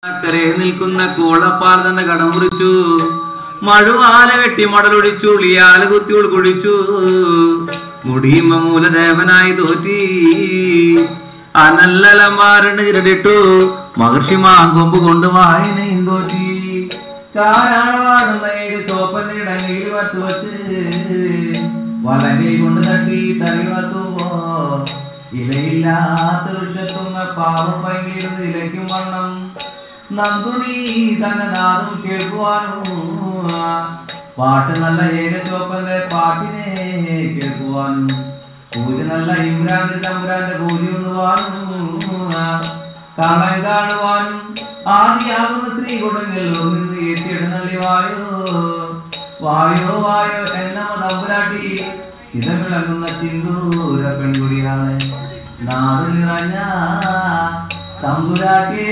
അക്കരെ നിൽക്കുന്ന കൂളപ്പാൽ തന്നെ കടം മുറിച്ചു മഴുവാല വെട്ടി മടലൊടിച്ചു ഉളിയാല കുത്തി ഉൾക്കൊഴിച്ചു മുടിയുമ്പ മൂലദേവനായി തോറ്റി അനല്ലലമാരണ്ട് ചിരടിട്ടു മഹർഷി മാങ്കൊമ്പ് കൊണ്ട് വായനയും തോറ്റി കാരാളവാടുന്ന ചോപ്പന്റെ ഇടങ്ങയിൽ വത്ത് വച്ച് വലകൈ കൊണ്ട് തട്ടി തലയിൽ വത്തുമ്പോ ഇലയില്ലാത്ത വൃക്ഷത്തുന്ന പാവം പൈകിലിരുന്ന് ഇലയ്ക്കും വണ്ണം നന്ദുണി തന്നെ നാദം കേൾക്കുവാനും പാട്ട് നല്ല ഏകചോപ്പന്റെ പാട്ടിനെ കേൾക്കുവാനും പൂജ നല്ല ഇമ്രാന്റെ തമ്പുരാന്റെ പൂജ ഉണ്ണുവാനും കാണാൻ കാണുവാനും ആദിയാകുന്ന സ്ത്രീ കൊടുങ്ങല്ലോ നിന്ന് എത്തിയിടുന്നള്ളി വായോ വായോ വായോ എന്നമ തമ്പുരാട്ടി ചിതമിളങ്ങുന്ന ചിന്തൂര പെൺകുടിയാണ് നാട് നിറഞ്ഞ തമ്പുരാട്ടിയേ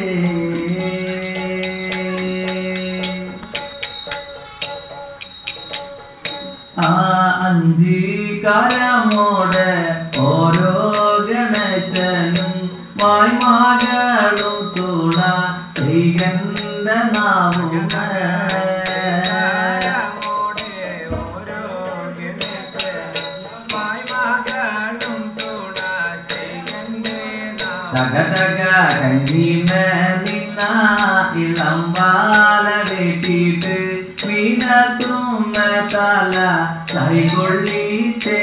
ആ അഞ്ചീകാരമോടെ ഓരോ ഗണേശനും വായ്മാകളും തുണ ചെയ്യണ്ട നാമുക തകതക കഞ്ഞിമ നിന്ന ഇളമ്പാല വെട്ടിട്ട് വീണ തുമ്മ തല കൈകൊള്ളിച്ചേ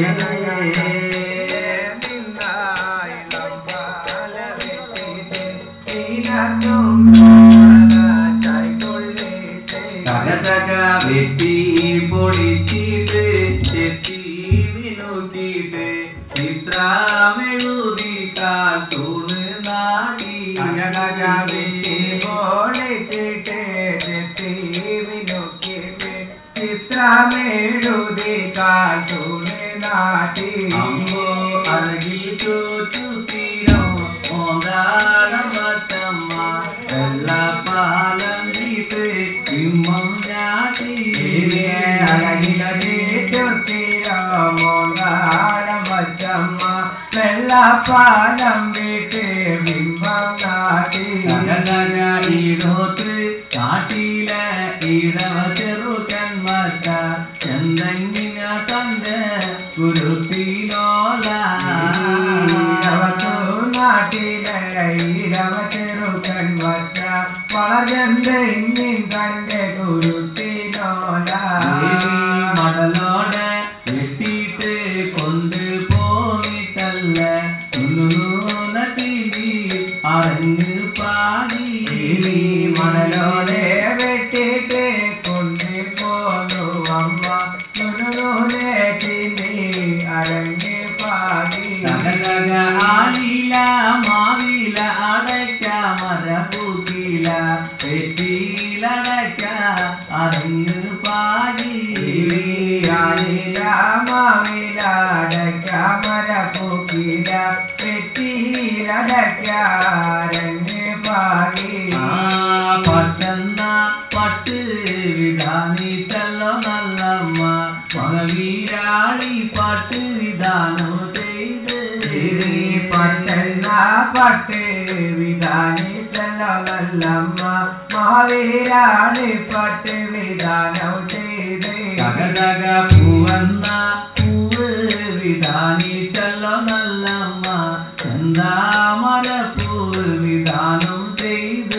തകതക വെട്ടി പൊളിച്ചിട്ട് എത്തി വിനുക്കിട്ട് ചിത്രമെഴുതി കാത്തൂണ് നാടി ചിത്രമേഴുതി കാറ്റൂണ് നാട്ടി അമ്മോ അഴകിൽ ചോറ്റു തീരം ഓന്താളമത്തമ്മ വെള്ളപ്പാലം വീട്ട് ഇമ്മം ഞാട്ടി വെള്ളപ്പാലം വീട്ട് ബിംബം നാട്ടി ഈടോത്ത് കാട്ടിലെ ഈടവ ചെറുക്കൻ മറ്റ ചെന്തെങ്ങിന തന്റെ കുരുത്തിനോല നാട്ടിലെ ഈരവ ചെറുക്കൻ വച്ച വളർന്ന് ഇന്നിൻ തന്റെ കുരുത്തിനോല ദേവി മടലോടെ വെട്ടിയിട്ട് കൊണ്ട് പോയിട്ടല്ല തുന്നൂന തിരി അറിഞ്ഞ് പാടി ദേവി മണലോടെ വെട്ടിട്ട് കൊണ്ടു പോന്നു അമ്മ തുണൂനെ തിന്നി അരങ്ങി പാടി തകതക ആലില മാവില അടയ്ക്ക മരപൂത്തില വെട്ടിയിലടയ്ക്ക അറിഞ്ഞ് പാടി ആ പട്ടെന്ന പട്ട് വിധാനിച്ചല്ലോ നല്ലമ്മ മകവീരാളി പാട്ട് വിധാനം ചെയ്ത് പട്ട് വിധാനി ചെല്ലമ്മ മാവീരാണി പട്ട് വിധാനം ചെയ്ത് തകതക പൂവന്ന പൂവ് വിധാനിച്ചല്ലോ നല്ലമ്മ ചെന്താമര പൂവ് വിധാനം ചെയ്ത്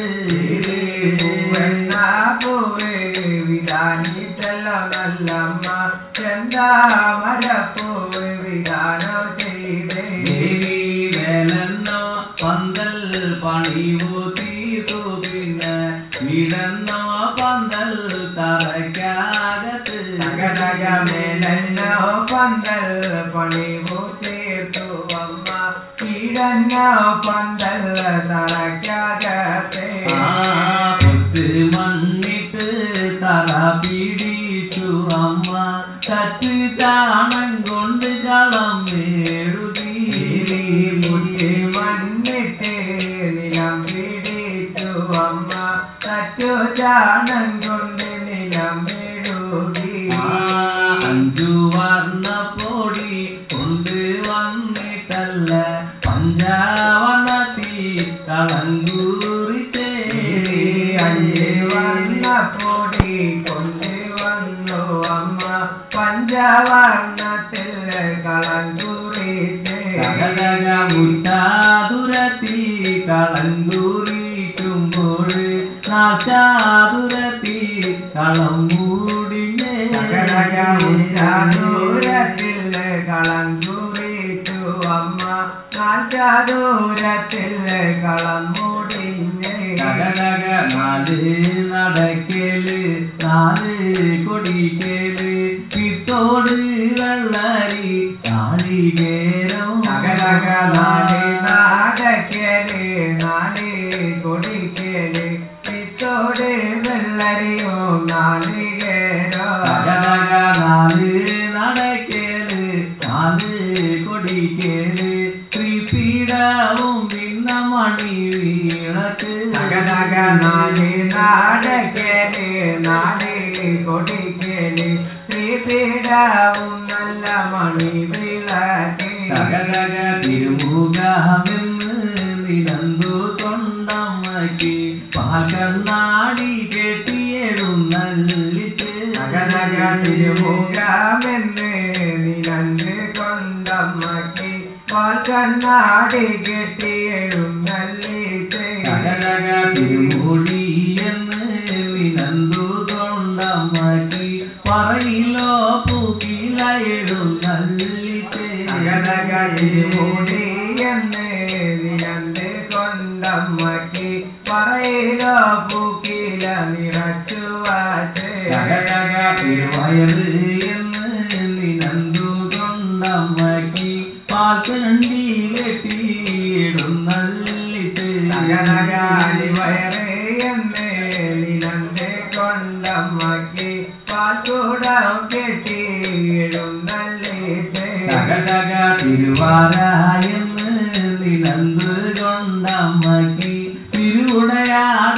വിധാനി ചെല്ലമ്മ ചെന്താമരപ്പൂവ് വിധാനം ചെയ്തേ ദേവി വേലെന്നോ പന്തൽ പണിവു തീർത്തു പിന്നെ വീടെന്നോ പന്തൽ തറയ്ക്കകത്ത് തകതകമേലോ പന്തൽ പണിവു തീർത്തു അമ്മ കീഴന്നോ പന്തൽ തറയ്ക്കകത്തെ ആ പൊത്ത് മണ്ണിട്ട് തറ പിടിച്ചു അമ്മ തറ്റ് ചാണം കൊണ്ട് കളം എഴുതി മുട്ടി മണ്ണിട്ട് നിലം പിടിച്ചു അമ്മ തറ്റു ചാണം കൊണ്ട് നിലം മെഴുകി ആ അഞ്ചു വർണ്ണ പൊടി കൊണ്ട് വന്നിട്ടല്ല പഞ്ചാവന്നത്തി കളങ്കൂറിച്ചേ പീതാവർണ്ണത്തിൽ കളം കുറിച്ച് മുച്ചാതുരത്തി കളങ്കൂറിക്കുമ്പോൾ നാച്ചാതുരത്തി കളം മൂടിഞ്ഞേ ചാദൂരത്തിൽ കളം കുറിച്ചു അമ്മ ചാദൂരത്തിൽ കളം മുടിഞ്ഞേ കടകട നാല് നടക്കല് നാല് കൊടിക്കല് പിത്തോട് വെള്ളരി നാളികേരം നഗരക നാല് നാടക്കല് നാല് കൊടിക്കല് പിത്തോട് വെള്ളരിയോ നാളികേരോ കടകട നാല് നടക്കല് നാല് കൊടിക്കല് ത്രിപീഠവും പിന്ന മണി വീണക്ക് നഗരക നാല് നാടക്കല് നാല് കൊടിക്കല് ശ്രീപീഠവും നല്ല മണി വിളക്ക് തകതക തിരുമുഖമെന്ന് നിരന്തു കൊണ്ടമ്മയ്ക്ക് പാൽക്കണ്ണാടി കെട്ടിയെഴുന്നള്ളിച്ച് നഗരക തിരുമുഖമെന്ന് നിലന്ന് കൊണ്ടമ്മക്ക് പാൽ കണ്ണാടി കെട്ടിയെഴുന്നള്ളിച്ച് തകതക തിരുമുടിയെന്ന് നിരന്തു കൊണ്ടമ്മയ്ക്ക് പറയിലോ പൂക്കില എഴുന്നള്ളിച്ച് നഗരക തിരുമുടിയെന്ന് നിലന്ന് കൊണ്ടമ്മക്ക് പറയിലോ പൂക്കില നിറച്ചു വാച്ച് തകതക തിരുവയറ് എന്ന് നിനന്തു കൊണ്ടമ്മയ്ക്ക് പാൽക്കണ്ടി കെട്ടിയിടുന്നള്ളിച്ച് നഗരകാലി വയറേ എന്ന് നിലന്ന് കൊണ്ടമ്മക്ക് പാൽക്കൂടം കെട്ടിയിടുന്നള്ളിച്ച് തകതക തിരുവാരായെന്ന് നിനന്ത് കൊണ്ടമ്മയ്ക്ക് തിരുവുടയാട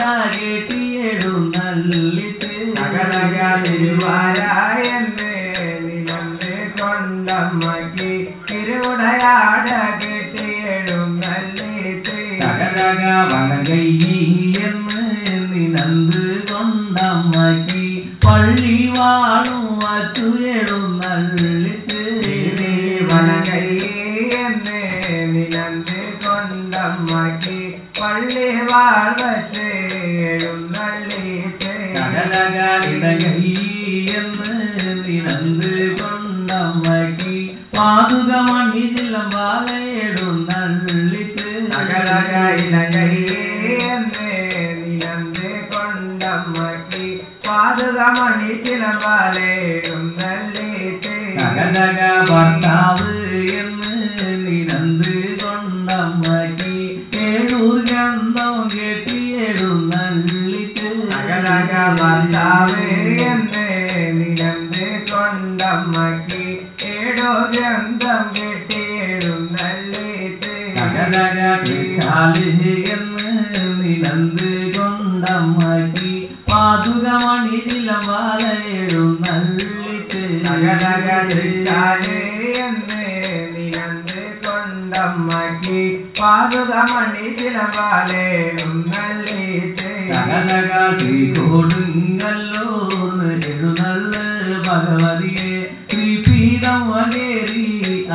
കെട്ടിയിടുന്നള്ളിച്ച് നഗരക തിരുവാരായെന്ന് നിലന്ന് കൊണ്ടമ്മക്ക് തിരുവുടയാട കെട്ടിയിടുന്നള്ളിച്ച് തകതക വലകയ്യെന്ന് നിനന്ത് കൊണ്ടമ്മയ്ക്ക് പള്ളി വാണു അച്ചുയെടുന്നള്ളിച്ച് വലകൈയെന്ന് നിലന്ന് കൊണ്ടമ്മക്ക് പള്ളി വാഴ്വച്ച് എഴുന്നള്ളിച്ച് കടലക ഇടകൈയെന്ന് നിനന്ത് കൊണ്ടമ്മയ്ക്ക് പാതുക മണി ജില്ലമ്പാലയിടുന്നള്ളിച്ച് നഗരക ഇലകൈയെന്ന് നിലന്ന് കൊണ്ടമ്മക്ക് പാതുക മണി ചിലമ്പാലെ എഴുന്നള്ളിച്ച് കടലക ഭർത്താവ് എന്ന് നിനന്ത് കൊണ്ടമ്മയ്ക്ക് ഏഴൂർ ഗന്ധം കെട്ടിയിടുന്നള്ളിച്ച് നഗരക ഭർത്താവ് എന്ന് നിലന്ന് കൊണ്ടമ്മക്ക് ഏടോ ഗ്രന്ഥം കെട്ടി എഴുന്നള്ളിച്ച് കടലക പിക്കാല് എന്ന് നിനന്ത് കൊണ്ടമ്മയ്ക്ക് പാതുക മണി ജില്ലമാലയിടുന്നള്ളിച്ച് നഗരക തൃക്കാലേ എന്ന് നിലന്ന് കൊണ്ടമ്മക്ക് പാതുക മണി ചിലമ്പാലെ എഴുന്നള്ളിച്ച് കടലക കൊടുങ്ങല്ലൂർന്ന് എഴുന്നള്ള് ഭഗവതിയെ ശ്രീപീഠം വകേറി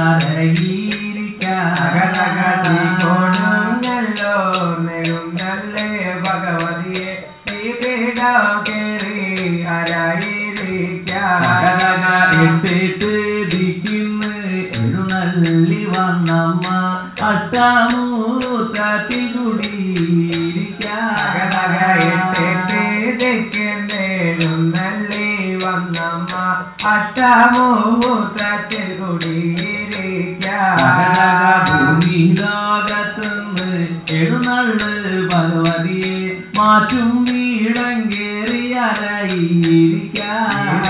നഗരക അരയിരിക്കാം കൊടുങ്ങല്ലോ നെടുങ്ങല്ലേ ഭഗവതിയെ ശ്രീപീഠ കേറി ആരായിരിക്കാം കടലക എട്ടിട്ട് ദിക്കിന്ന് എഴുന്നള്ളി വന്നമ്മ അഷ്ടമൂത്തത്തി നഗരക എട്ടെട്ട് തെക്കെന്നെഴുന്നള്ളി വന്നമ്മ അഷ്ടമൂത്രത്തിൽ കുടിയിരിക്കാം ഭൂമി ലോകത്തുനിന്ന് എഴുന്നള്ള് ഭഗവതിയെ മാറ്റും വീടം കേറി അരയിരിക്കാം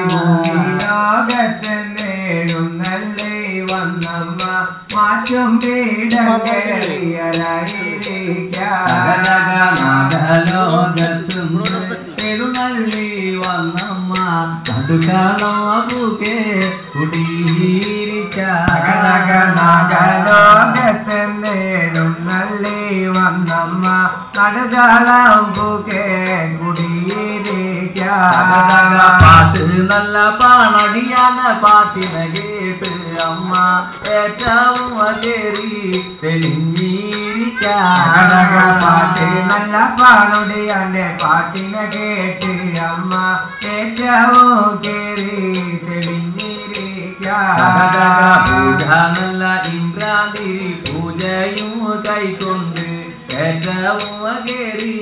ലോകത്തെന്നേഴുന്നള്ളി വന്നമ്മ മാറ്റും പീഠം കേറിയരായിരിക്കാം നാഗലോകത്തുനിന്ന് എഴുന്നള്ളി വന്നമ്മ നടുക്കാളോക്കെ നാഗലോകത്തെന്നേടും നള്ളി വന്നമ്മ നടുകാളം പൂക്കേ കുടിയിരിക്കാം തക പാട്ട് നല്ല പാണടിയാണ് പാട്ടിനെ കേട്ട് അമ്മ ഏറ്റവും കേറി അഴക പാട്ട് തെളിഞ്ഞിരിക്കാം നല്ല പാടുടിയാന്റെ പാട്ടിനെ കേട്ട് അമ്മ ഏറ്റവും കേറി തെളിഞ്ഞിരിക്കാം തകതക പൂജ നല്ല ഇന്ദ്രാതിരി പൂജയും കൈക്കൊണ്ട് ഏറ്റവും കേറി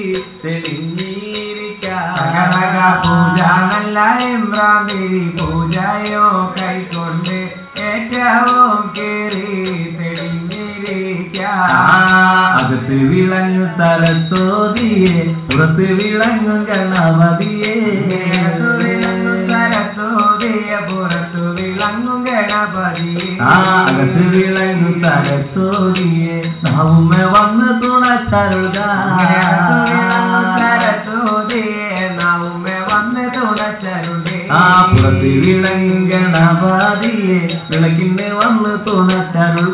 അഴക പൂജ തെളിഞ്ഞിരിക്കാം നല്ല ഇമ്രാമിരി പൂജയോ കൈക്കൊണ്ട് ഏറ്റവും കേറി തെളിഞ്ഞിരിക്കാം അകത്ത് വിളങ്ങും സരസ്വതിയെ പുറത്ത് വിളങ്ങും ഗണപതിയെ പുറത്തു വിളങ്ങും സരസ്വതിയെ പുറത്തു വിളങ്ങും ഗണപതിയെ ആ അകത്ത് വിളങ്ങും സരസ്വതിയെ നാവുമ്മ വന്ന് തുണച്ചരുക സരസ്വതിയെ നാവുമ്മ വന്ന് തുണച്ചരുടേ ആ പുറത്ത് വിളങ്ങും ഗണപതിയെ വിളക്കിന് വന്ന് തുണച്ചരുക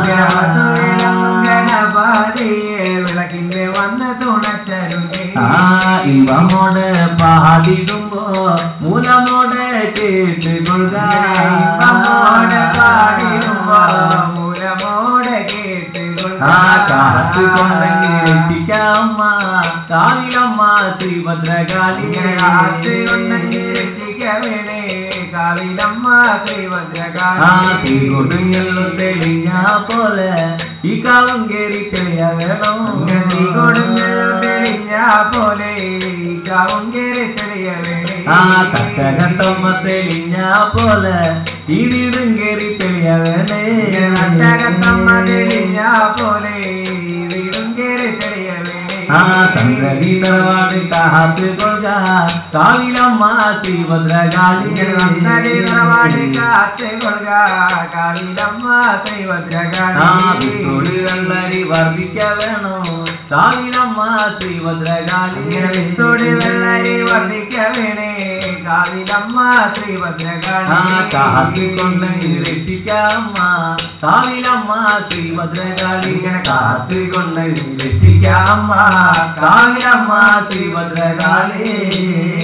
ഗണപതിയെ വിളക്കിന്റെ വന്ന് തുണച്ചരുടേ ആ ഇമ്പമോട് പാടിടുമ്പോ മൂലമോടെ കേട്ടുകൊള്ളുക ഇമ്പമോടെ പാടിടുമ്പോ മൂലമോടെ കേട്ടുകൊള്ളുക. ആ കാത്ത് കൊണ്ടെങ്കിൽ രക്ഷിക്കാമ്മ കാവിലമ്മ ശ്രീഭദ്രകാളി കാത്ത് കൊണ്ടെങ്കിൽ രക്ഷിക്കവേണേ കാവിലമ്മ ആ ശ്രീഭദ്രകാളി തീകൊടുങ്ങലും തെളിഞ്ഞ പോലെ ഈ കാവും കേറി തെളിയ വേണം നീ കൊടുങ്ങൽ തെളിഞ്ഞ പോലെ കാവും കേറി തെളിയവേണേ ആ തക്കകട്ടമ്മ തെളിഞ്ഞ പോലെ ഈ വീടും കേറി തെളിയ വേണേ നട്ടകത്തമ്മ തെളിഞ്ഞ പോലെ വീടും കേറി തെളിയവേണേ ആ തന്ത്രി നിറവാട് കാത്ത് കൊള്ളുക കാവിലമ്മ ശ്രീഭദ്രകാളി നന്നടി നിറവാടി കാത്ത് കൊള്ളുക കാവിലമ്മ ആ ശ്രീഭദ്രകാളി വിത്തോട് വെള്ളരി വർദ്ധിക്ക വേണോ കാവിലമ്മ ശ്രീഭദ്രകാളി ഇങ്ങനെ വിത്തോടി വെള്ളരി വർദ്ധിക്ക വേണേ കാവിലമ്മ ശ്രീഭദ്രകാളി ആ കാത്തി കൊണ്ടെങ്കിൽ രക്ഷിക്കാമ്മ കാവിലമ്മ ശ്രീഭദ്രകാളി ഇങ്ങനെ കാത്തി കൊണ്ടെങ്കിൽ രക്ഷിക്കാമ്മ കാവിലമ്മ ശ്രീഭദ്രകാളി